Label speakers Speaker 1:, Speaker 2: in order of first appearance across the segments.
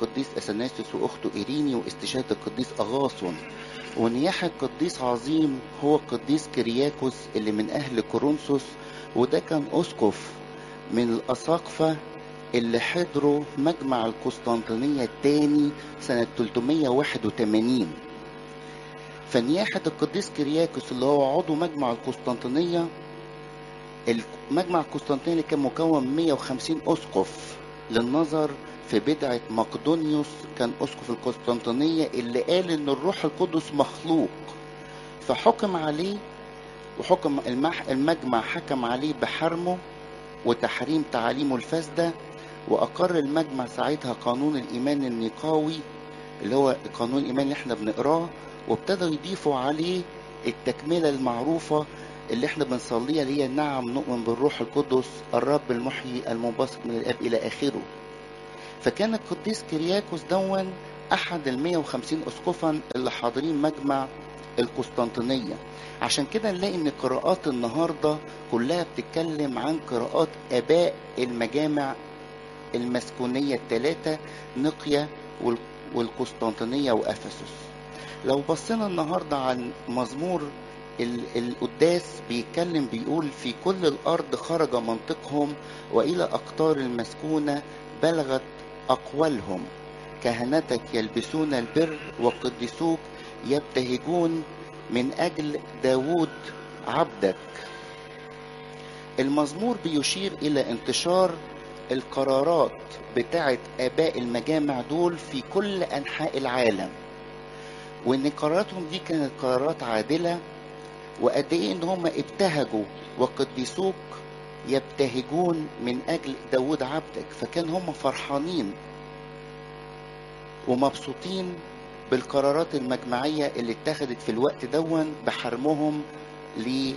Speaker 1: القديس اثناسيوس واخته ايريني واستشهاد القديس اغاثون ونياحة قديس عظيم هو القديس كرياكوس اللي من اهل كورنثوس وده كان اسقف من الاساقفة اللي حضروا مجمع القسطنطينية الثاني سنة 381 فنياحة القديس كرياكوس اللي هو عضو مجمع القسطنطينية مجمع القسطنطينية كان مكون من 150 أسقف للنظر في بدعة مقدونيوس كان أسقف القسطنطينية اللي قال إن الروح القدس مخلوق فحكم عليه وحكم المح المجمع حكم عليه بحرمه وتحريم تعاليمه الفاسدة وأقر المجمع ساعتها قانون الإيمان النقاوي اللي هو قانون الإيمان اللي احنا بنقراه وابتدوا يضيفوا عليه التكملة المعروفة اللي احنا بنصليها اللي هي نعم نؤمن بالروح القدس الرب المحيي المنبثق من الاب الى اخره فكان القديس كرياكوس دون احد ال 150 اسقفا اللي حاضرين مجمع القسطنطينيه عشان كده نلاقي ان قراءات النهارده كلها بتتكلم عن قراءات اباء المجامع المسكونيه الثلاثه نقيه والقسطنطينيه وافسس لو بصينا النهارده عن مزمور القداس بيتكلم بيقول في كل الأرض خرج منطقهم وإلى أقطار المسكونة بلغت أقوالهم كهنتك يلبسون البر وقدسوك يبتهجون من أجل داود عبدك المزمور بيشير إلى انتشار القرارات بتاعت آباء المجامع دول في كل أنحاء العالم وإن قراراتهم دي كانت قرارات عادلة وقد ايه ان هم ابتهجوا وقدسوك يبتهجون من اجل داود عبدك فكان هم فرحانين ومبسوطين بالقرارات المجمعية اللي اتخذت في الوقت دون بحرمهم ل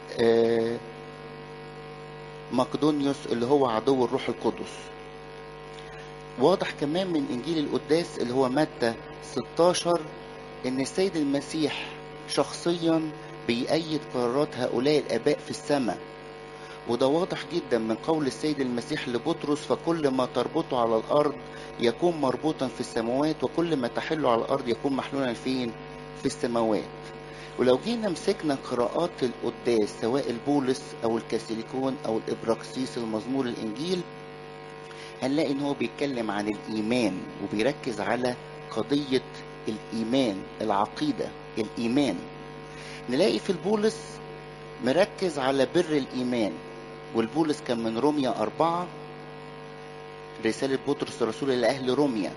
Speaker 1: مقدونيوس اللي هو عدو الروح القدس واضح كمان من انجيل القداس اللي هو متى 16 ان السيد المسيح شخصيا بيأيد قرارات هؤلاء الآباء في السماء وده واضح جدا من قول السيد المسيح لبطرس فكل ما تربطه على الأرض يكون مربوطا في السماوات وكل ما تحله على الأرض يكون محلولا فين في السماوات ولو جينا مسكنا قراءات القداس سواء البولس أو الكاثوليكون أو الإبراكسيس المزمور الإنجيل هنلاقي إن هو بيتكلم عن الإيمان وبيركز على قضية الإيمان العقيدة الإيمان نلاقي في البولس مركز على بر الإيمان والبولس كان من روميا أربعة رسالة بطرس الرسول لأهل روميا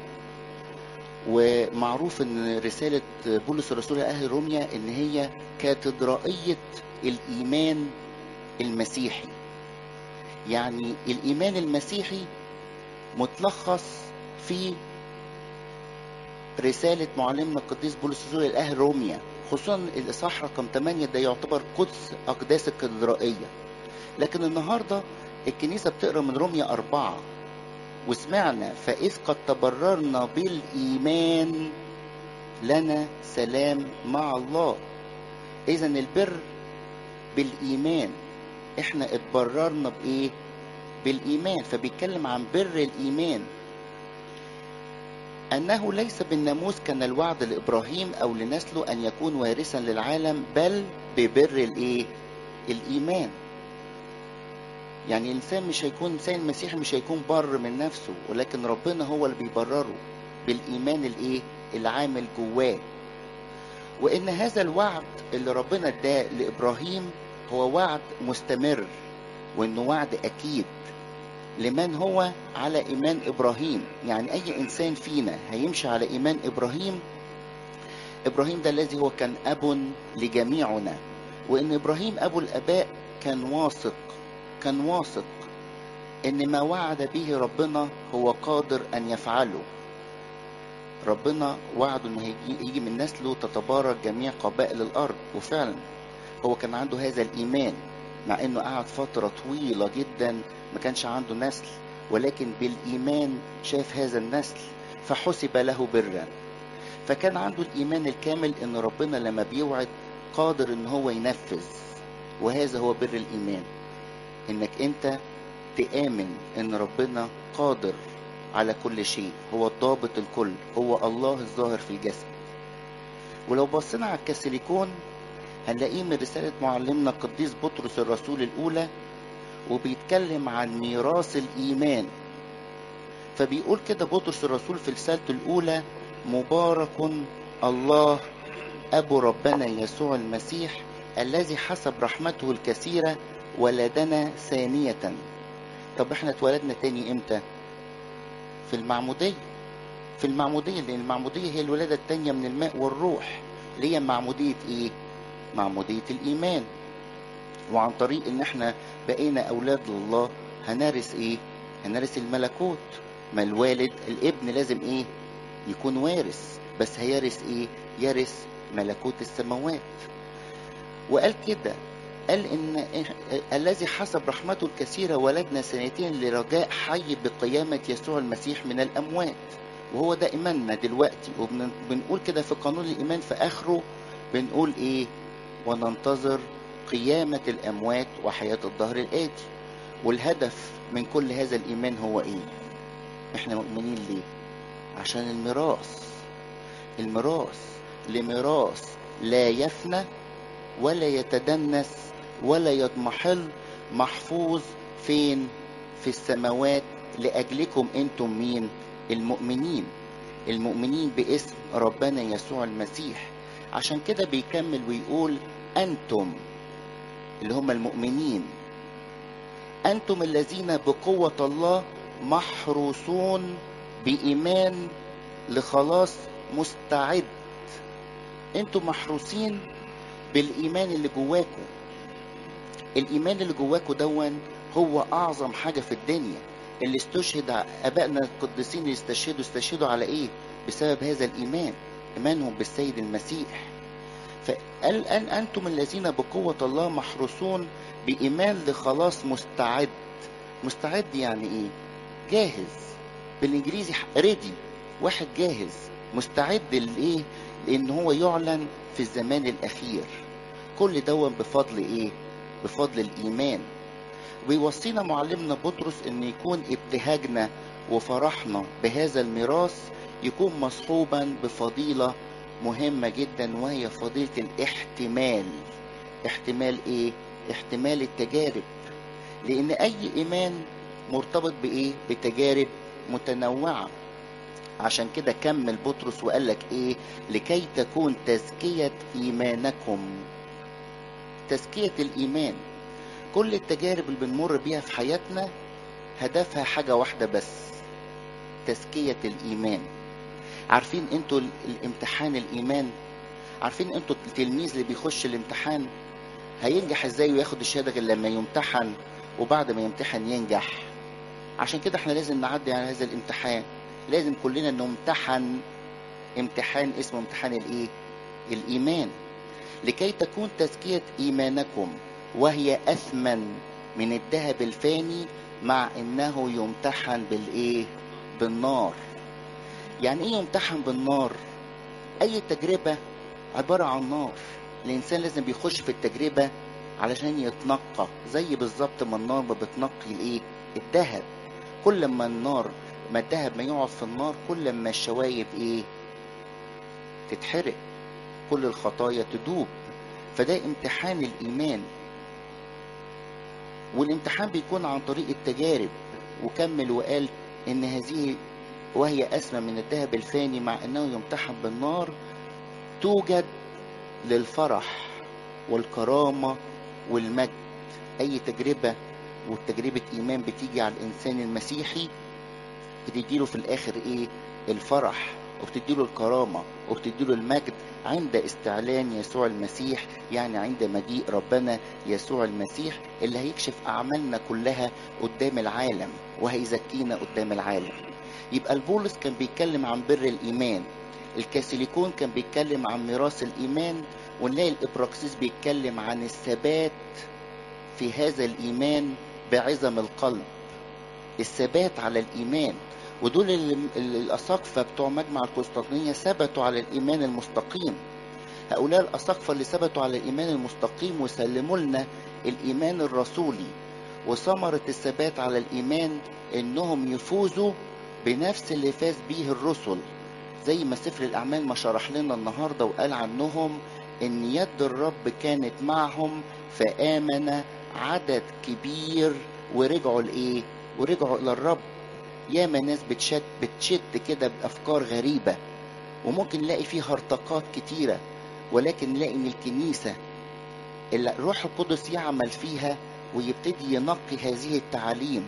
Speaker 1: ومعروف ان رسالة بولس الرسول لأهل روميا ان هي كاتدرائية الإيمان المسيحي يعني الإيمان المسيحي متلخص في رسالة معلمنا القديس بولس الرسول لأهل روميا خصوصا الإصحاح رقم 8 ده يعتبر قدس أقداس الكاتدرائية لكن النهاردة الكنيسة بتقرأ من روميا أربعة وسمعنا فإذ قد تبررنا بالإيمان لنا سلام مع الله إذا البر بالإيمان إحنا اتبررنا بإيه؟ بالإيمان فبيتكلم عن بر الإيمان أنه ليس بالناموس كان الوعد لإبراهيم أو لنسله أن يكون وارثا للعالم بل ببر الإيه؟ الإيمان يعني الإنسان مش هيكون إنسان المسيحي مش هيكون بر من نفسه ولكن ربنا هو اللي بيبرره بالإيمان الإيه؟ العامل جواه وإن هذا الوعد اللي ربنا اداه لإبراهيم هو وعد مستمر وإنه وعد أكيد لمن هو على إيمان إبراهيم يعني أي إنسان فينا هيمشي على إيمان إبراهيم إبراهيم ده الذي هو كان أب لجميعنا وإن إبراهيم أبو الآباء كان واثق كان واثق إن ما وعد به ربنا هو قادر أن يفعله ربنا وعده إنه هيجي يجي من نسله تتبارك جميع قبائل الأرض وفعلا هو كان عنده هذا الإيمان مع إنه قعد فترة طويلة جدا ما كانش عنده نسل ولكن بالإيمان شاف هذا النسل فحسب له برا فكان عنده الإيمان الكامل إن ربنا لما بيوعد قادر إن هو ينفذ وهذا هو بر الإيمان إنك أنت تآمن إن ربنا قادر على كل شيء هو الضابط الكل هو الله الظاهر في الجسد ولو بصينا على الكاثوليكون هنلاقيه من رسالة معلمنا القديس بطرس الرسول الأولى وبيتكلم عن ميراث الإيمان فبيقول كده بطرس الرسول في رسالته الأولى مبارك الله أبو ربنا يسوع المسيح الذي حسب رحمته الكثيرة ولدنا ثانية طب احنا اتولدنا تاني امتى في المعمودية في المعمودية لأن المعمودية هي الولادة التانية من الماء والروح اللي هي معمودية ايه معمودية الإيمان وعن طريق ان احنا بقينا أولاد لله هنرث ايه هنرث الملكوت ما الوالد الابن لازم ايه يكون وارث بس هيرث ايه يرث ملكوت السماوات وقال كده قال ان الذي حسب رحمته الكثيره ولدنا سنتين لرجاء حي بقيامه يسوع المسيح من الاموات وهو ده ايماننا دلوقتي وبنقول كده في قانون الايمان في اخره بنقول ايه وننتظر قيامه الاموات وحياه الظهر الاتي والهدف من كل هذا الايمان هو ايه احنا مؤمنين ليه عشان الميراث الميراث لميراث لا يفنى ولا يتدنس ولا يضمحل محفوظ فين في السماوات لأجلكم أنتم مين المؤمنين المؤمنين باسم ربنا يسوع المسيح عشان كده بيكمل ويقول أنتم اللي هم المؤمنين أنتم الذين بقوة الله محروسون بإيمان لخلاص مستعد انتم محروسين بالإيمان اللي جواكم الإيمان اللي جواكم دون هو أعظم حاجة في الدنيا اللي استشهد أبائنا القديسين اللي استشهدوا استشهدوا على إيه؟ بسبب هذا الإيمان إيمانهم بالسيد المسيح فقال أن أنتم الذين بقوة الله محروسون بإيمان لخلاص مستعد مستعد يعني إيه؟ جاهز بالإنجليزي ريدي واحد جاهز مستعد لإيه؟ لأن هو يعلن في الزمان الأخير كل دون بفضل إيه؟ بفضل الإيمان ويوصينا معلمنا بطرس ان يكون ابتهاجنا وفرحنا بهذا الميراث يكون مصحوبا بفضيله مهمه جدا وهي فضيله الاحتمال احتمال ايه احتمال التجارب لان اي ايمان مرتبط بايه بتجارب متنوعه عشان كده كمل بطرس وقال لك ايه لكي تكون تزكيه ايمانكم تزكيه الايمان كل التجارب اللي بنمر بيها في حياتنا هدفها حاجة واحدة بس تزكية الإيمان عارفين انتوا الامتحان الإيمان عارفين انتوا التلميذ اللي بيخش الامتحان هينجح ازاي وياخد الشهادة غير لما يمتحن وبعد ما يمتحن ينجح عشان كده احنا لازم نعدي على هذا الامتحان لازم كلنا نمتحن امتحان اسمه امتحان الايه الايمان لكي تكون تزكية ايمانكم وهي أثمن من الذهب الفاني مع إنه يمتحن بالإيه؟ بالنار. يعني إيه يمتحن بالنار؟ أي تجربة عبارة عن نار. الإنسان لازم بيخش في التجربة علشان يتنقى زي بالظبط ما النار ما بتنقي الإيه؟ الذهب. كل ما النار ما الذهب ما يقعد في النار كل ما الشوايب إيه؟ تتحرق. كل الخطايا تدوب. فده امتحان الإيمان والامتحان بيكون عن طريق التجارب وكمل وقال ان هذه وهي اسمى من الذهب الفاني مع انه يمتحن بالنار توجد للفرح والكرامه والمجد اي تجربه وتجربه ايمان بتيجي على الانسان المسيحي بتديله في الاخر ايه الفرح وبتديله الكرامه وبتديله المجد عند استعلان يسوع المسيح يعني عند مجيء ربنا يسوع المسيح اللي هيكشف أعمالنا كلها قدام العالم وهيزكينا قدام العالم يبقى البولس كان بيتكلم عن بر الإيمان الكاثوليكون كان بيتكلم عن ميراث الإيمان ونلاقي الإبراكسيس بيتكلم عن الثبات في هذا الإيمان بعظم القلب الثبات على الإيمان ودول الأساقفة بتوع مجمع القسطنطينية ثبتوا على الإيمان المستقيم هؤلاء الأساقفة اللي ثبتوا على الإيمان المستقيم وسلموا لنا الإيمان الرسولي وثمرة الثبات على الإيمان إنهم يفوزوا بنفس اللي فاز بيه الرسل زي ما سفر الأعمال ما شرح لنا النهاردة وقال عنهم إن يد الرب كانت معهم فآمن عدد كبير ورجعوا لإيه؟ ورجعوا إلى الرب ياما ناس بتشت بتشت كده بأفكار غريبة وممكن نلاقي فيه هرطقات كتيرة ولكن نلاقي إن الكنيسة اللي الروح القدس يعمل فيها ويبتدي ينقي هذه التعاليم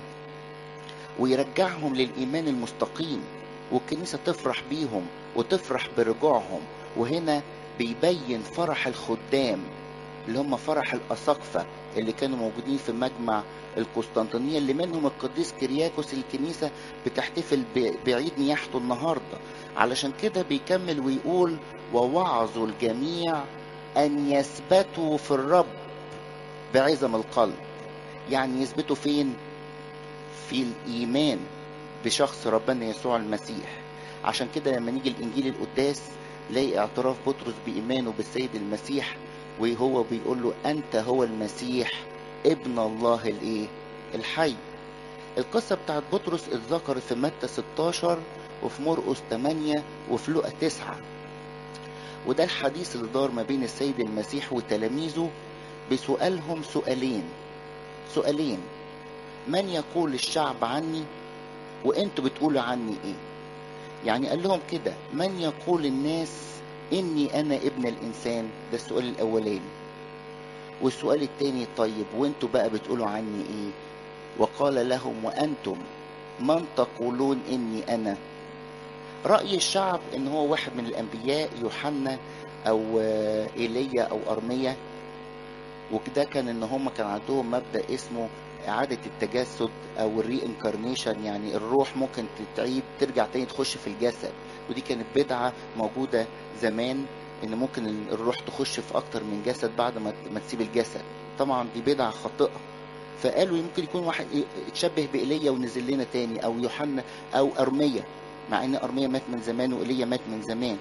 Speaker 1: ويرجعهم للإيمان المستقيم والكنيسة تفرح بيهم وتفرح برجوعهم وهنا بيبين فرح الخدام اللي هم فرح الأساقفة اللي كانوا موجودين في مجمع القسطنطينية اللي منهم القديس كرياكوس الكنيسة بتحتفل بعيد نياحته النهاردة علشان كده بيكمل ويقول ووعظوا الجميع أن يثبتوا في الرب بعزم القلب يعني يثبتوا فين في الإيمان بشخص ربنا يسوع المسيح عشان كده لما نيجي الإنجيل القداس نلاقي اعتراف بطرس بإيمانه بالسيد المسيح وهو بيقول له أنت هو المسيح ابن الله الإيه الحي القصة بتاعت بطرس اتذكرت في متى 16 وفي مرقس 8 وفي لوقا 9 وده الحديث اللي دار ما بين السيد المسيح وتلاميذه بسؤالهم سؤالين سؤالين من يقول الشعب عني وانتوا بتقولوا عني ايه يعني قال لهم كده من يقول الناس اني انا ابن الانسان ده السؤال الاولاني والسؤال التاني طيب وانتوا بقى بتقولوا عني ايه وقال لهم وانتم من تقولون اني انا رأي الشعب ان هو واحد من الانبياء يوحنا او ايليا او ارميا وكده كان ان هم كان عندهم مبدا اسمه اعاده التجسد او الري انكارنيشن يعني الروح ممكن تتعيد ترجع تاني تخش في الجسد ودي كانت بدعه موجوده زمان ان ممكن الروح تخش في اكتر من جسد بعد ما ما تسيب الجسد طبعا دي بدعه خاطئه فقالوا يمكن يكون واحد اتشبه بايليا ونزل لنا تاني او يوحنا او ارميا مع ان ارميا مات من زمان وايليا مات من زمان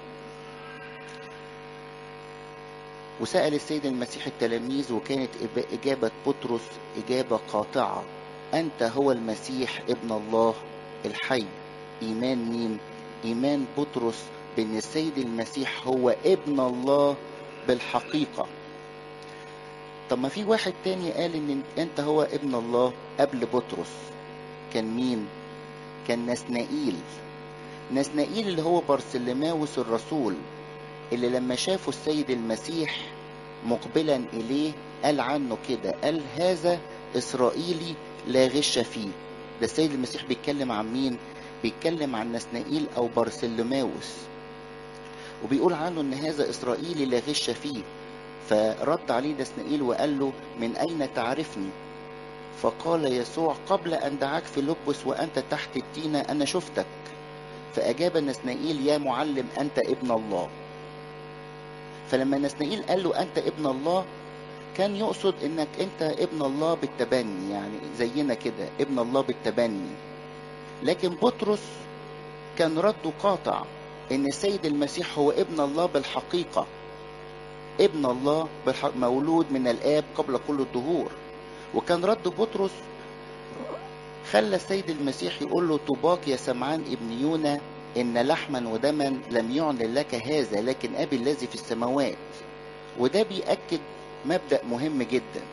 Speaker 1: وسأل السيد المسيح التلاميذ وكانت إجابة بطرس إجابة قاطعة أنت هو المسيح ابن الله الحي إيمان مين؟ إيمان بطرس بأن السيد المسيح هو ابن الله بالحقيقة طب ما في واحد تاني قال إن أنت هو ابن الله قبل بطرس كان مين؟ كان نسنائيل نسنائيل اللي هو بارسلماوس الرسول اللي لما شافوا السيد المسيح مقبلا إليه قال عنه كده قال هذا إسرائيلي لا غش فيه ده السيد المسيح بيتكلم عن مين بيتكلم عن نسنائيل أو بارسلماوس وبيقول عنه إن هذا إسرائيلي لا غش فيه فرد عليه نسنائيل وقال له من أين تعرفني فقال يسوع قبل أن دعاك في لبس وأنت تحت التينة أنا شفتك فأجاب نسنائيل يا معلم أنت ابن الله فلما نسنائيل قال له أنت ابن الله كان يقصد انك انت ابن الله بالتبني يعني زينا كده ابن الله بالتبني لكن بطرس كان رده قاطع ان السيد المسيح هو ابن الله بالحقيقة ابن الله بالحق مولود من الاب قبل كل الدهور وكان رد بطرس خلى السيد المسيح يقول له طوباك يا سمعان ابن يونا إن لحما ودما لم يعلن لك هذا لكن أبي الذي في السماوات وده بيأكد مبدأ مهم جدا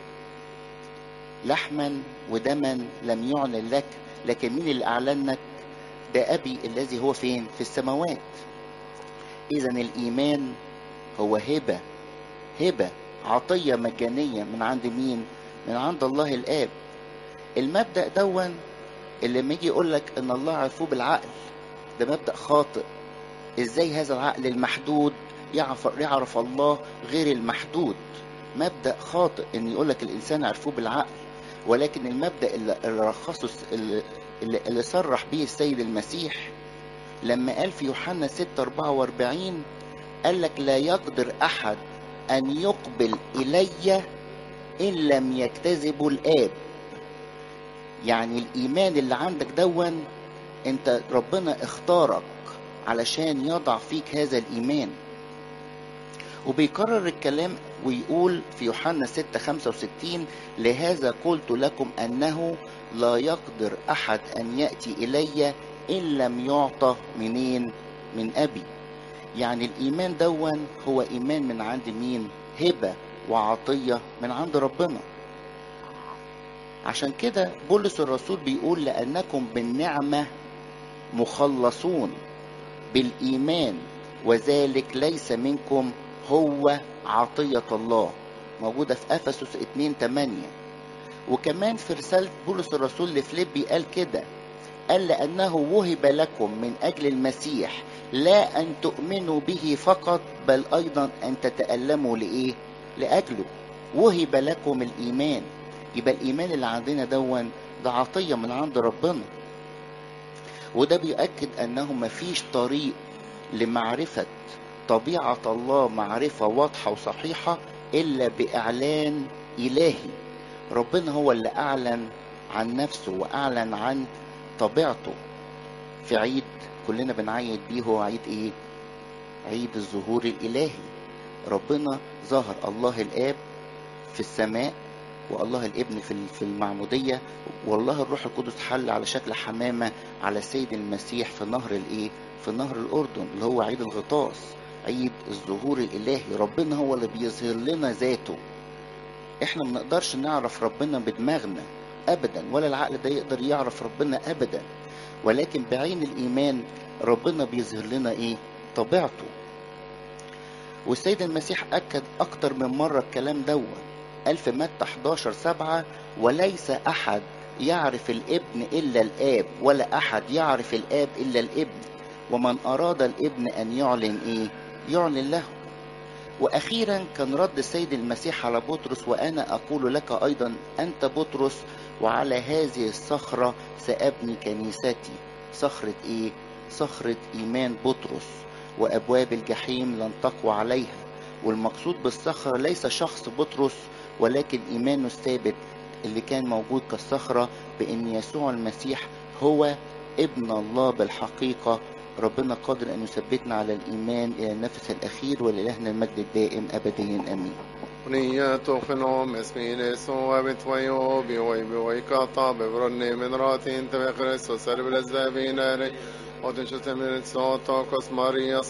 Speaker 1: لحما ودما لم يعلن لك لكن مين اللي أعلن لك ده أبي الذي هو فين في السماوات إذا الإيمان هو هبة هبة عطية مجانية من عند مين من عند الله الآب المبدأ دون اللي لما يجي يقول لك ان الله عرفوه بالعقل ده مبدأ خاطئ ازاي هذا العقل المحدود يعرف يعرف الله غير المحدود مبدأ خاطئ ان يقول لك الانسان عرفوه بالعقل ولكن المبدأ اللي اللي رخصه اللي, اللي صرح به السيد المسيح لما قال في يوحنا 6 44 قال لك لا يقدر احد ان يقبل الي ان لم يجتذبه الاب يعني الايمان اللي عندك دون انت ربنا اختارك علشان يضع فيك هذا الايمان وبيكرر الكلام ويقول في يوحنا 6 65 لهذا قلت لكم انه لا يقدر احد ان ياتي الي إن لم يعطى منين من أبي يعني الإيمان دون هو إيمان من عند مين هبة وعطية من عند ربنا عشان كده بولس الرسول بيقول لأنكم بالنعمة مخلصون بالإيمان وذلك ليس منكم هو عطية الله موجودة في أفسس 2 8 وكمان في رسالة بولس الرسول لفليبي قال كده قال لأنه وهب لكم من أجل المسيح لا أن تؤمنوا به فقط بل أيضا أن تتألموا لإيه؟ لأجله وهب لكم الإيمان يبقى الإيمان اللي عندنا دون ده عطية من عند ربنا وده بيؤكد أنه مفيش طريق لمعرفة طبيعة الله معرفة واضحة وصحيحة إلا بإعلان إلهي ربنا هو اللي أعلن عن نفسه وأعلن عن طبيعته في عيد كلنا بنعيد بيه هو عيد إيه؟ عيد الظهور الإلهي ربنا ظهر الله الآب في السماء والله الابن في في المعمودية والله الروح القدس حل على شكل حمامة على السيد المسيح في نهر الإيه؟ في نهر الأردن اللي هو عيد الغطاس عيد الظهور الإلهي ربنا هو اللي بيظهر لنا ذاته احنا ما نقدرش نعرف ربنا بدماغنا ابدا ولا العقل ده يقدر يعرف ربنا ابدا ولكن بعين الايمان ربنا بيظهر لنا ايه طبيعته والسيد المسيح اكد اكتر من مرة الكلام دوت قال في متى 11 7 وليس احد يعرف الابن الا الاب ولا احد يعرف الاب الا الابن ومن اراد الابن ان يعلن ايه يعلن له واخيرا كان رد السيد المسيح على بطرس وانا اقول لك ايضا انت بطرس وعلى هذه الصخره سابني كنيستي صخره ايه صخره ايمان بطرس وابواب الجحيم لن تقوى عليها والمقصود بالصخره ليس شخص بطرس ولكن ايمانه الثابت اللي كان موجود كالصخره بان يسوع المسيح هو ابن الله بالحقيقه ربنا قادر أن يثبتنا على الإيمان إلى النفس الأخير ولإلهنا المجد الدائم أبديا آمين
Speaker 2: Nyheter genom smides och vet vad jag be och be och kata bevrunni min rat inte ve Kristus är det väl och den 25 minut så ta kos Maria